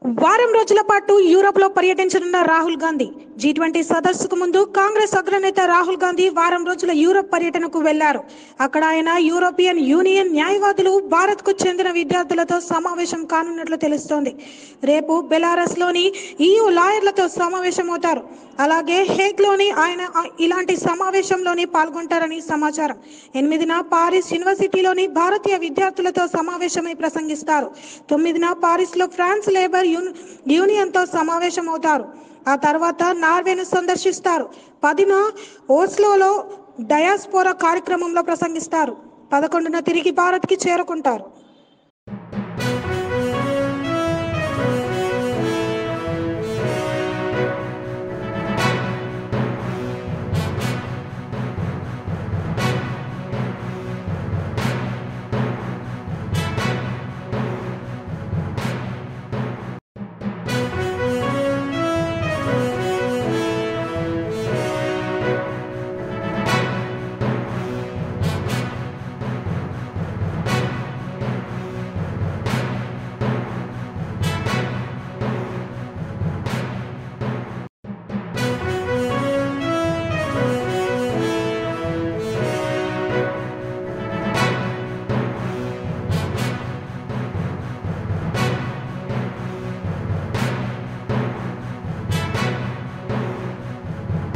వారం రోజుల పాటు యూరోప్ లో పర్యటించనున్న రాహుల్ గాంధీ జీ ట్వంటీ సదస్సుకు ముందు కాంగ్రెస్ అగ్రనేత రాహుల్ గాంధీ వారం రోజుల యూరోప్ పర్యటనకు వెళ్లారు అక్కడ ఆయన యూరోపియన్ యూనియన్ న్యాయవాదులు భారత్ కు చెందిన విద్యార్థులతో సమావేశం కానున్నట్లు తెలుస్తోంది రేపు బెలారస్ లోని ఈయూ లాయర్లతో సమావేశమవుతారు అలాగే హేగ్ లోని ఆయన ఆ- ఇలాంటి సమావేశంలోని పాల్గొంటారని సమాచారం ఎనిమిదిన పారిస్ యూనివర్సిటీలోని భారతీయ విద్యార్థులతో సమావేశమై ప్రసంగిస్తారు తొమ్మిదిన పారిస్ లో ఫ్రాన్స్ లేబర్ యూన్- యూనియన్ తో సమావేశమవుతారు ఆ తర్వాత నార్వేను సందర్శిస్తారు పదిన ఓస్లోలో డయాస్పోరా కార్యక్రమంలో ప్రసంగిస్తారు పదకొండున తిరిగి భారత్కి చేరుకుంటారు